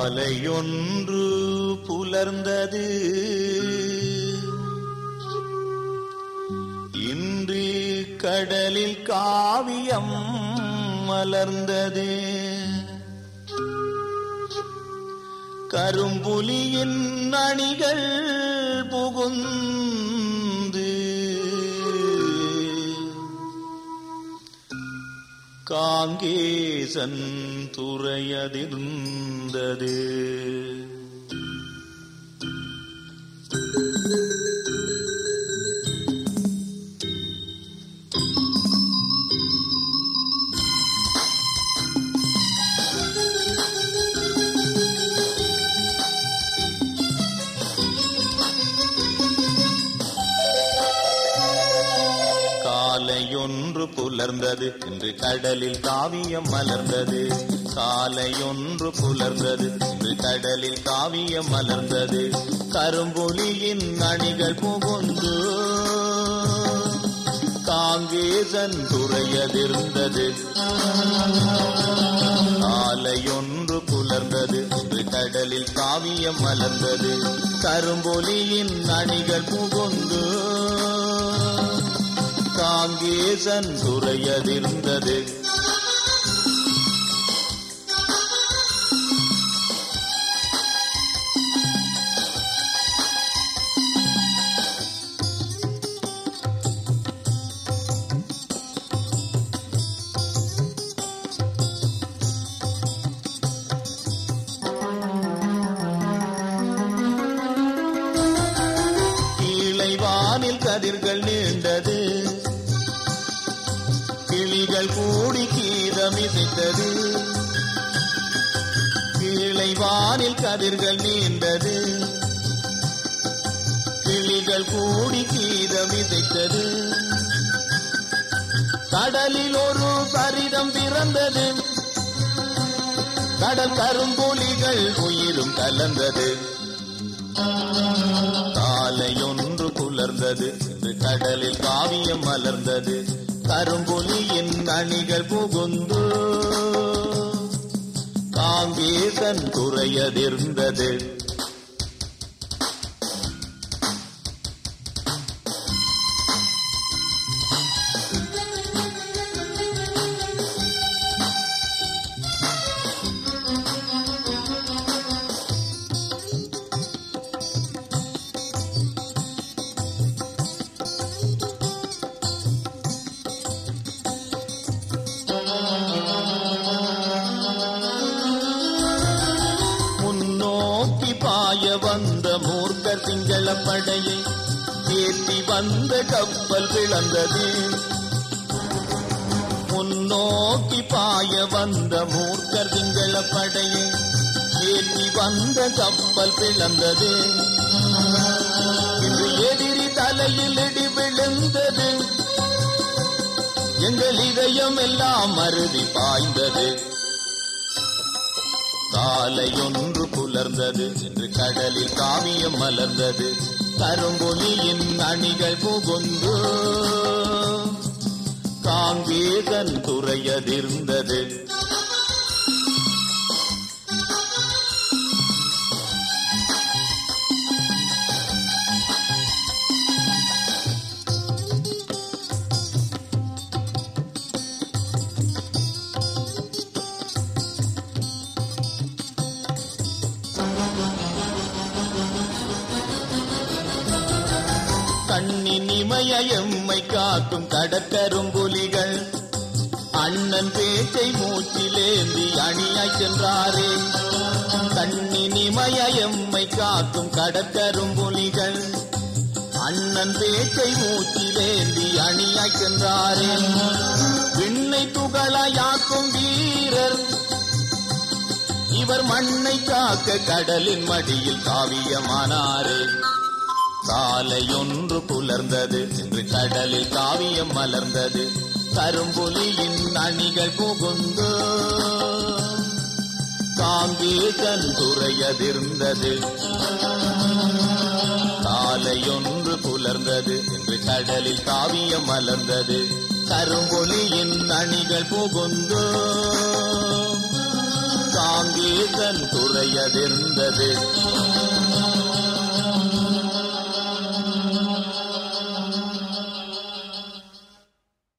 காலையொன்று புலர்ந்தது இன்று கடலில் காவியம் மலர்ந்தது கரும்புலியின் அணிகள் புகுந்து காங்கேசன் துறையதிர்ந்தது காலையொன்று புலர்ந்தது இன்று கடலில் காவியம் மலர்ந்தது காலையொன்று புலர்ந்தது இன்று கடலில் காவியம் மலர்ந்தது கரும்புலியின் அணிகள் புகுந்து காங்கேசன் துறையதிர்ந்தது காலையொன்று புலர்ந்தது இன்று கடலில் காவியம் மலர்ந்தது கரும்பொலியின் அணிகள் புகுந்து காங்கேசன் துறையதிர்ந்தது கீழை வானில் கதிர்கள் நீண்டது கிளிகள் கூடி கீதமிசைத்தது கீழை வானில் கதிர்கள் நீண்டது கிளிகள் கூடி கீதமிசைத்தது கடலில் ஒரு சரிதம் பிறந்தது கடல் கரும்புலிகள் உயிரும் கலந்தது காலையொன்று புலர்ந்தது இன்று கடலில் காவியம் மலர்ந்தது கரும்புலியின் அணிகள் புகுந்து காங்கேசன் துறையதிர்ந்தது முன்னோக்கி பாய வந்த மூர்க்க சிங்கள படையை ஏற்றி வந்த கப்பல் பிளந்தது முன்னோக்கி பாய வந்த மூர்க்க சிங்கள படையை ஏற்றி வந்த கப்பல் பிளந்தது இன்று எதிரி தலையில் இடி விழுந்தது எங்கள் இதயம் எல்லாம் மருதி பாய்ந்தது காலையொன்று புலர்ந்தது இன்று கடலில் காவியம் மலர்ந்தது கரும்பொலியின் அணிகள் புகுந்து காங்கேசன் துறையதிர்ந்தது கண்ணின் இமய எம்மை காக்கும் கடற்கரும்புலிகள் அண்ணன் பேச்சை மூச்சிலேந்தி அணியாய் சென்றாரே கண்ணின் இமய எம்மை காக்கும் கடற்கரும்புலிகள் அண்ணன் பேச்சை மூச்சிலேந்தி அணியாய் சென்றாரே விண்ணை துகளாயாக்கும் வீரர் இவர் மண்ணை காக்க கடலின் மடியில் காவியமானாரே காலையொன்று புலர்ந்தது இன்று கடலில் காவியம் மலர்ந்தது கரும்புலியின் அணிகள் புகுந்து காங்கேசன் துறையதிர்ந்தது காலையொன்று புலர்ந்தது இன்று கடலில் காவியம் மலர்ந்தது கரும்பொலியின் அணிகள் புகுந்து காங்கேசன் துறைய அதிர்ந்தது